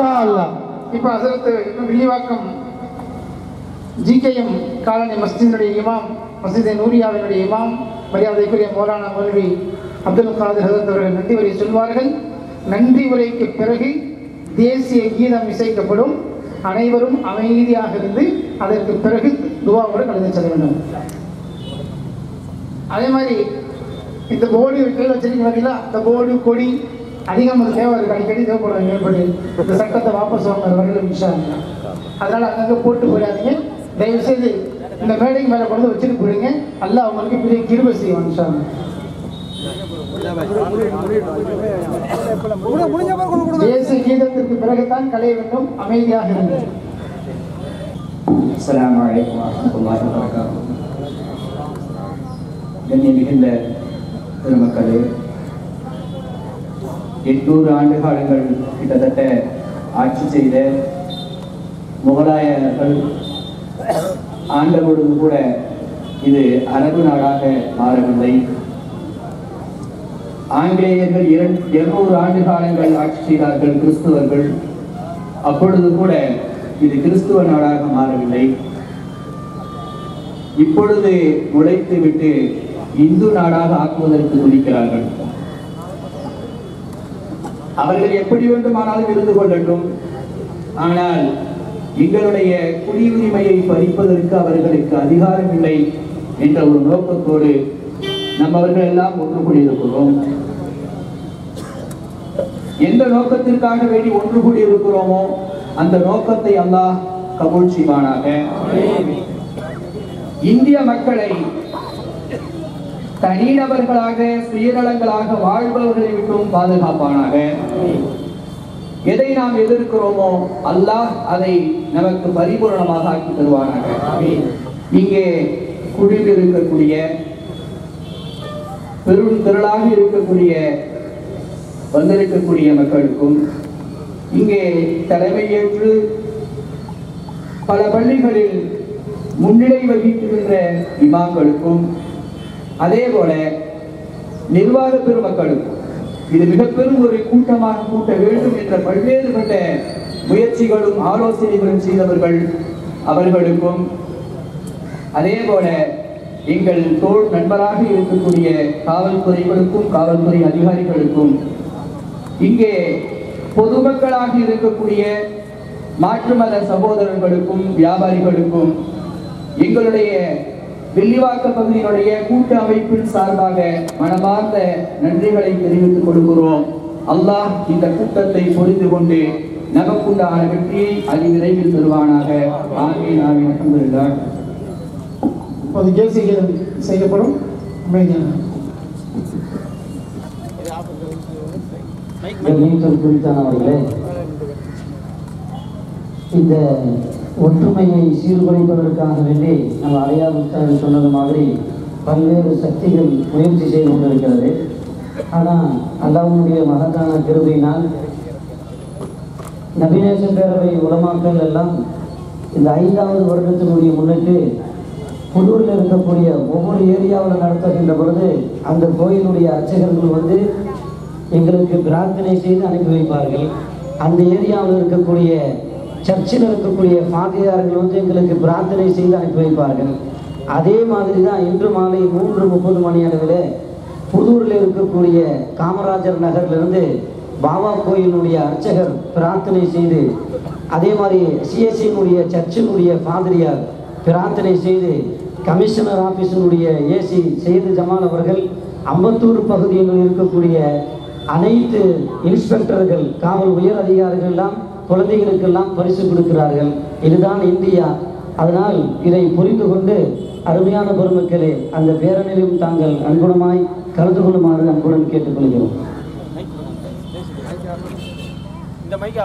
மாஷா அல்லாஹ் இப்போ அதற்கு இன்னும் விரிவாக்கம் ஜிகேஎம் காலனி மஸ்ஜிதினுடைய இமாம் மஸ்ஜித் நூரியாவினுடைய இமாம் மரியாதைக்குரிய மௌலானா மௌலவி அப்துல் காதர் ஹசரத் அவர்கள் நன்றி உரை சொல்வார்கள் நன்றி உரைக்கு பிறகு தேசிய கீதம் இசைக்கப்படும் அனைவரும் அமைதியாக இருந்து அதற்கு பிறகு துவாவோடு கலந்து செல்ல வேண்டும் அதே மாதிரி இந்த போர்டு கையில் வச்சிருக்கீங்க பார்த்தீங்களா இந்த போர்டு கொடி அதிகம் நமக்கு தேவை இருக்கு அடிக்கடி தேவைப்படும் மேம்பட்டு இந்த சட்டத்தை வாபஸ் வாங்குற வரையிலும் விஷயம் அதனால அங்கங்கே போட்டு போயிடாதீங்க தயவு செய்து இந்த மேடைக்கு மேலே கொண்டு வந்து வச்சுட்டு போயிடுங்க அல்லாஹ் அவங்களுக்கு பெரிய கிருபை செய்வான் இன்ஷா அல்லாஹ். தேசிய கீதத்திற்கு பிறகுதான் கலைய வேண்டும் அமைதியாக இருங்கள் அஸ்ஸலாமு அலைக்கும் வரஹ்மத்துல்லாஹி வபரகாத்துஹு கண்ணியம் மிகுந்த பெருமக்களே எட்நூறு ஆண்டு காலங்கள் கிட்டத்தட்ட ஆட்சி செய்த முகலாயர்கள் ஆண்ட பொழுது கூட இது அரபு நாடாக மாறவில்லை ஆங்கிலேயர்கள் இரண்டு இருநூறு ஆண்டு காலங்கள் ஆட்சி செய்தார்கள் கிறிஸ்துவர்கள் அப்பொழுது கூட இது கிறிஸ்துவ நாடாக மாறவில்லை இப்பொழுது உழைத்து விட்டு இந்து நாடாக ஆக்குவதற்கு துடிக்கிறார்கள் அவர்கள் எப்படி வேண்டுமானாலும் இருந்து கொள்ளட்டும் ஆனால் எங்களுடைய குடியுரிமையை பறிப்பதற்கு அவர்களுக்கு அதிகாரம் இல்லை என்ற ஒரு நோக்கத்தோடு நம்ம அவர்கள் எல்லாம் ஒன்று கூடியிருக்கிறோம் எந்த நோக்கத்திற்காக வேண்டி ஒன்று கூடியிருக்கிறோமோ அந்த நோக்கத்தை அல்லாஹ் கபூல் செய்வானாக இந்திய மக்களை தனிநபர்களாக சுயநலங்களாக வாழ்பவர்களை விட்டும் பாதுகாப்பானாக எதை நாம் எதிர்க்கிறோமோ அல்லாஹ் அதை நமக்கு பரிபூரணமாக ஆக்கி தருவானாக இங்கே குழுவில் இருக்கக்கூடிய பெரும் திரளாக இருக்கக்கூடிய வந்திருக்கக்கூடிய மக்களுக்கும் இங்கே தலைமையேற்று பல பள்ளிகளில் முன்னிலை வகிக்கின்ற இமாம்களுக்கும் அதே போல நிர்வாக பெருமக்களுக்கும் இது மிக பெரும் ஒரு கூட்டமாக கூட்ட வேண்டும் என்ற பல்வேறுபட்ட முயற்சிகளும் ஆலோசனைகளும் செய்தவர்கள் அவர்களுக்கும் அதே போல எங்கள் தோல் நண்பராக இருக்கக்கூடிய காவல்துறைகளுக்கும் காவல்துறை அதிகாரிகளுக்கும் இங்கே பொதுமக்களாக இருக்கக்கூடிய மாற்று மத சகோதரர்களுக்கும் வியாபாரிகளுக்கும் எங்களுடைய வெள்ளிவாக்க பகுதியினுடைய கூட்டு அமைப்பின் சார்பாக மனமார்ந்த நன்றிகளை தெரிவித்துக் கொள்கிறோம் அல்லாஹ் இந்த கூட்டத்தை புரிந்து கொண்டு நமக்குண்டான வெற்றியை அதிவிரைவில் தருவானாக ஆமீன் ஆமீன் அல்ஹம்துலில்லாஹ் இப்போது தேசிய கீதம் செய்யப்படும் அமைதியாக கண்ணியத்திற்கு குறித்தானவர்களே இந்த ஒற்றுமையை சீர்குலைப்பதற்காக வேண்டி நம்ம அடையா புத்தகம் சொன்னது மாதிரி பல்வேறு சக்திகள் முயற்சி செய்து கொண்டிருக்கிறது ஆனால் அல்லாவுடைய மகத்தான கிருபையினால் நபிநேச பேரவை உலமாக்கள் எல்லாம் இந்த ஐந்தாவது வருடத்தினுடைய முன்னிட்டு புதூரில் இருக்கக்கூடிய ஒவ்வொரு ஏரியாவில் நடத்துகின்ற பொழுது அந்த கோயிலுடைய அர்ச்சகர்கள் வந்து எங்களுக்கு பிரார்த்தனை செய்து அனுப்பி வைப்பார்கள் அந்த ஏரியாவில் இருக்கக்கூடிய சர்ச்சில் இருக்கக்கூடிய ஃபாதியார்கள் வந்து எங்களுக்கு பிரார்த்தனை செய்து அனுப்பி வைப்பார்கள் அதே மாதிரி தான் இன்று மாலை மூன்று முப்பது மணி அளவில் புதூரில் இருக்கக்கூடிய காமராஜர் நகர்லேருந்து பாபா கோயிலுடைய அர்ச்சகர் பிரார்த்தனை செய்து அதே மாதிரி சிஎஸ்சியினுடைய சர்ச்சினுடைய ஃபாதரியார் பிரார்த்தனை செய்து கமிஷனர் ஆஃபீஸினுடைய ஏசி செய்து ஜமால் அவர்கள் அம்பத்தூர் பகுதியில் இருக்கக்கூடிய அனைத்து இன்ஸ்பெக்டர்கள் காவல் உயர் அதிகாரிகள் எல்லாம் குழந்தைகளுக்கெல்லாம் பரிசு கொடுக்கிறார்கள் இதுதான் இந்தியா அதனால் இதை புரிந்து கொண்டு அருமையான பெருமக்களே அந்த பேரணியிலும் தாங்கள் அன்புடமாய் கலந்து கொள்ளுமாறு அன்புடன் கேட்டுக்கொள்கிறோம் இந்த மைக்கா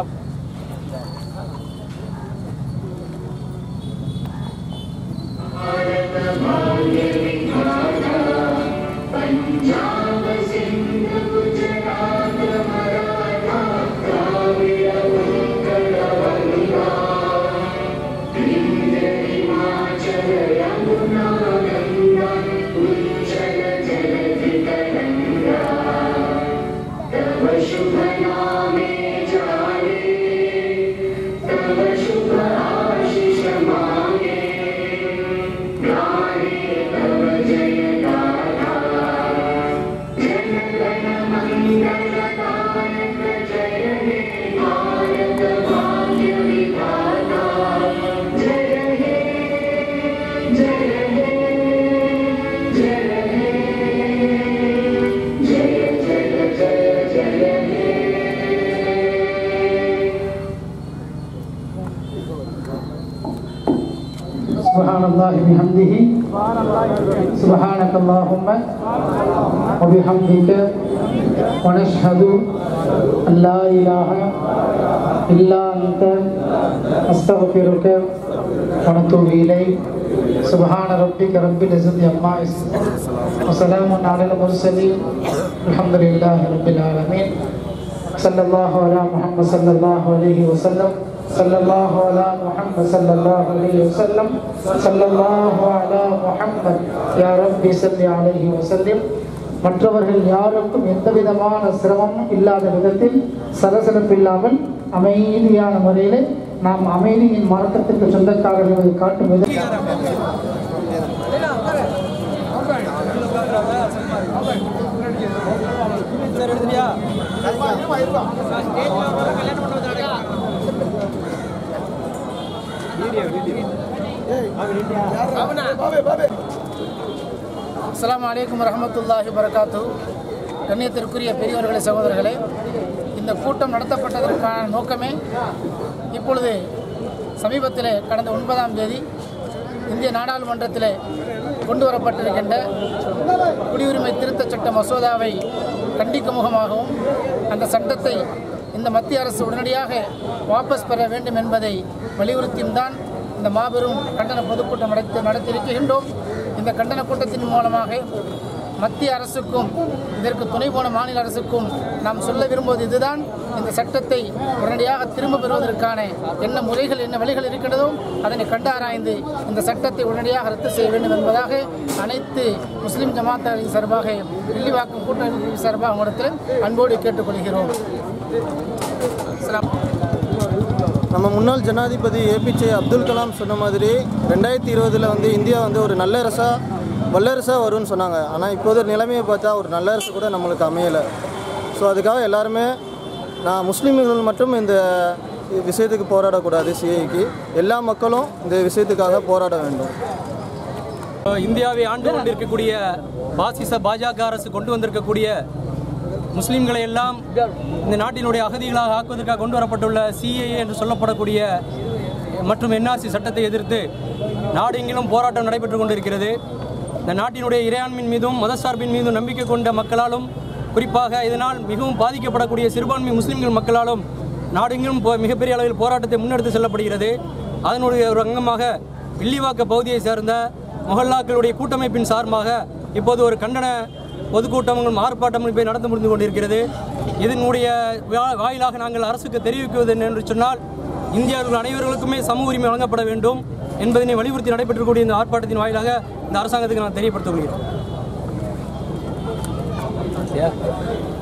शुभ नामे जाने سبحان الله بحمده سبحانك اللهم وبحمدك ونشهد أن لا إله إلا أنت أستغفرك ونتوب إليك سبحان ربك رب العزة عما يصفون وسلام على المرسلين الحمد لله رب العالمين صلى الله على محمد صلى الله عليه وسلم صلى الله على محمد صلى الله عليه وسلم صلى الله على محمد يا ربي صل عليه وسلم மற்றவர்கள் யாருக்கும் எந்த விதமான சிரமமும் இல்லாத விதத்தில் சலசலப்பில்லாமல் அமைதியான முறையில் நாம் அமைதியின் மார்க்கத்திற்கு சொந்தக்காரர்கள் என்பதை காட்டும் விதம் சார் எடுத்துட்டியா அஸ்ஸலாமு அலைக்கும் வரஹ்மத்துல்லாஹி வரகாத்து கண்ணியத்திற்குரிய பெரியவர்களே சகோதரர்களே இந்த கூட்டம் நடத்தப்பட்டதற்கான நோக்கமே இப்பொழுது சமீபத்தில் கடந்த ஒன்பதாம் தேதி இந்திய நாடாளுமன்றத்தில் கொண்டு வரப்பட்டிருக்கின்ற குடியுரிமை திருத்தச் சட்ட மசோதாவை கண்டிக்கும் முகமாகவும் அந்த சட்டத்தை இந்த மத்திய அரசு உடனடியாக வாபஸ் பெற வேண்டும் என்பதை வலியுறுத்தியும் தான் இந்த மாபெரும் கண்டன பொதுக்கூட்டம் நடத்தி நடத்தியிருக்கின்றோம் இந்த கண்டன கூட்டத்தின் மூலமாக மத்திய அரசுக்கும் இதற்கு துணை போன மாநில அரசுக்கும் நாம் சொல்ல விரும்புவது இதுதான் இந்த சட்டத்தை உடனடியாக திரும்ப பெறுவதற்கான என்ன முறைகள் என்ன வழிகள் இருக்கின்றதோ அதனை கண்டாராய்ந்து இந்த சட்டத்தை உடனடியாக ரத்து செய்ய வேண்டும் என்பதாக அனைத்து முஸ்லிம் ஜமாத்தாரின் சார்பாக வெள்ளிவாக்கம் கூட்டமைப்பு சார்பாக உங்களிடத்தில் அன்போடு கேட்டுக்கொள்கிறோம் அஸ்ஸலாம். நம்ம முன்னாள் ஜனாதிபதி ஏபிஜே அப்துல் கலாம் சொன்ன மாதிரி ரெண்டாயிரத்தி இருபதில் வந்து இந்தியா வந்து ஒரு நல்ல அரசாக வல்லரசாக வரும்னு சொன்னாங்க ஆனால் இப்போது நிலைமையை பார்த்தா ஒரு நல்ல அரசு கூட நம்மளுக்கு அமையலை ஸோ அதுக்காக எல்லாருமே நான் முஸ்லீம்கள் மட்டும் இந்த விஷயத்துக்கு போராடக்கூடாது சிஐக்கு எல்லா மக்களும் இந்த விஷயத்துக்காக போராட வேண்டும் இந்தியாவை ஆண்டு கொண்டிருக்கக்கூடிய பாசிச பாஜக அரசு கொண்டு வந்திருக்கக்கூடிய முஸ்லிம்களை எல்லாம் இந்த நாட்டினுடைய அகதிகளாக ஆக்குவதற்காக கொண்டு வரப்பட்டுள்ள சிஏஏ என்று சொல்லப்படக்கூடிய மற்றும் என்ஆர்சி சட்டத்தை எதிர்த்து நாடு எங்கிலும் போராட்டம் நடைபெற்று கொண்டிருக்கிறது இந்த நாட்டினுடைய இறையாண்மையின் மீதும் மதசார்பின் மீதும் நம்பிக்கை கொண்ட மக்களாலும் குறிப்பாக இதனால் மிகவும் பாதிக்கப்படக்கூடிய சிறுபான்மை முஸ்லிம்கள் மக்களாலும் நாடெங்கிலும் போ- மிகப்பெரிய அளவில் போராட்டத்தை முன்னெடுத்து செல்லப்படுகிறது அதனுடைய ஒரு அங்கமாக வில்லிவாக்க பகுதியை சேர்ந்த மொஹல்லாக்களுடைய கூட்டமைப்பின் சார்பாக இப்போது ஒரு கண்டன பொதுக்கூட்டங்களும் ஆர்ப்பாட்டமும் இப்போ நடந்து முடிந்து கொண்டிருக்கிறது இதனுடைய வா- வாயிலாக நாங்கள் அரசுக்கு தெரிவிக்குவது என்ன என்று சொன்னால் இந்தியர்கள் அனைவர்களுக்குமே சம உரிமை வழங்கப்பட வேண்டும் என்பதனை வலியுறுத்தி நடைபெற்றக்கூடிய இந்த ஆர்ப்பாட்டத்தின் வாயிலாக இந்த அரசாங்கத்துக்கு நான் தெரியப்படுத்த கொள்கிறேன்